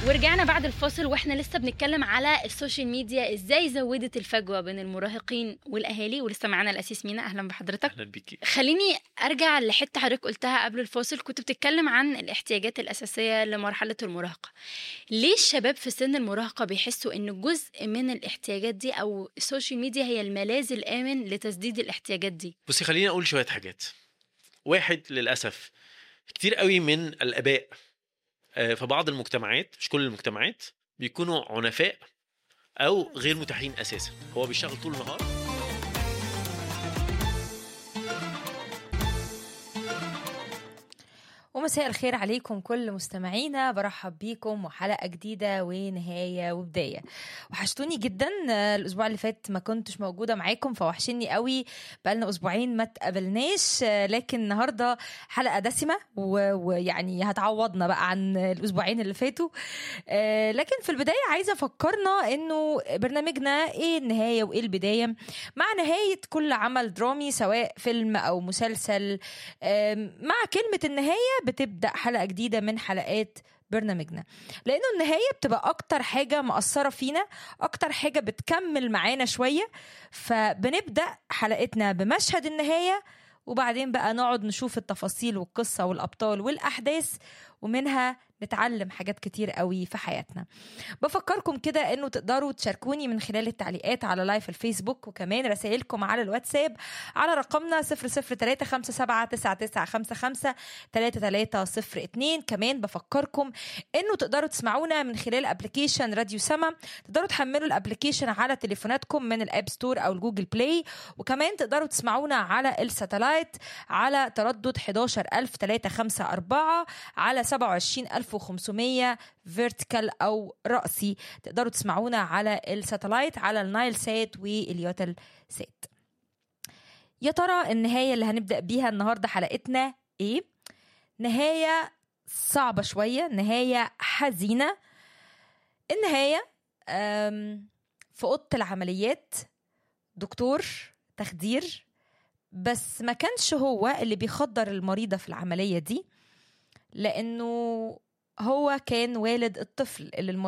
ورجعنا بعد الفاصل واحنا لسه بنتكلم على السوشيال ميديا ازاي زودت الفجوه بين المراهقين والاهالي ولسه معانا الاسيس مينا اهلا بحضرتك اهلا بيكي خليني ارجع لحته حضرتك قلتها قبل الفاصل كنت بتتكلم عن الاحتياجات الاساسيه لمرحله المراهقه ليه الشباب في سن المراهقه بيحسوا ان جزء من الاحتياجات دي او السوشيال ميديا هي الملاذ الامن لتسديد الاحتياجات دي بصي خليني اقول شويه حاجات واحد للاسف كتير قوي من الاباء آه، في بعض المجتمعات مش كل المجتمعات بيكونوا عنفاء او غير متاحين اساسا هو بيشتغل طول النهار ومساء الخير عليكم كل مستمعينا برحب بيكم وحلقة جديدة ونهاية وبداية وحشتوني جدا آه، الأسبوع اللي فات ما كنتش موجودة معاكم فوحشني قوي بقالنا أسبوعين ما تقابلناش آه، لكن النهاردة حلقة دسمة و- ويعني هتعوضنا بقى عن الأسبوعين اللي فاتوا آه، لكن في البداية عايزة أفكرنا إنه برنامجنا إيه النهاية وإيه البداية مع نهاية كل عمل درامي سواء فيلم أو مسلسل آم، مع كلمة النهاية بتبدأ حلقة جديدة من حلقات برنامجنا لأنه النهاية بتبقى أكتر حاجة مأثرة فينا أكتر حاجة بتكمل معانا شوية فبنبدأ حلقتنا بمشهد النهاية وبعدين بقى نقعد نشوف التفاصيل والقصة والأبطال والأحداث ومنها نتعلم حاجات كتير قوي في حياتنا بفكركم كده انه تقدروا تشاركوني من خلال التعليقات على لايف الفيسبوك وكمان رسائلكم على الواتساب على رقمنا 003579955 3302 كمان بفكركم انه تقدروا تسمعونا من خلال ابلكيشن راديو سما تقدروا تحملوا الابلكيشن على تليفوناتكم من الاب ستور او الجوجل بلاي وكمان تقدروا تسمعونا على الساتلايت على تردد 11354 على 27500 فيرتيكال او رأسي تقدروا تسمعونا على الساتلايت على النايل سات واليوتل سات يا ترى النهاية اللي هنبدأ بيها النهاردة حلقتنا ايه؟ نهاية صعبة شوية نهاية حزينة النهاية أم، في أوضة العمليات دكتور تخدير بس ما كانش هو اللي بيخدر المريضة في العملية دي لأنه هو كان والد الطفل اللي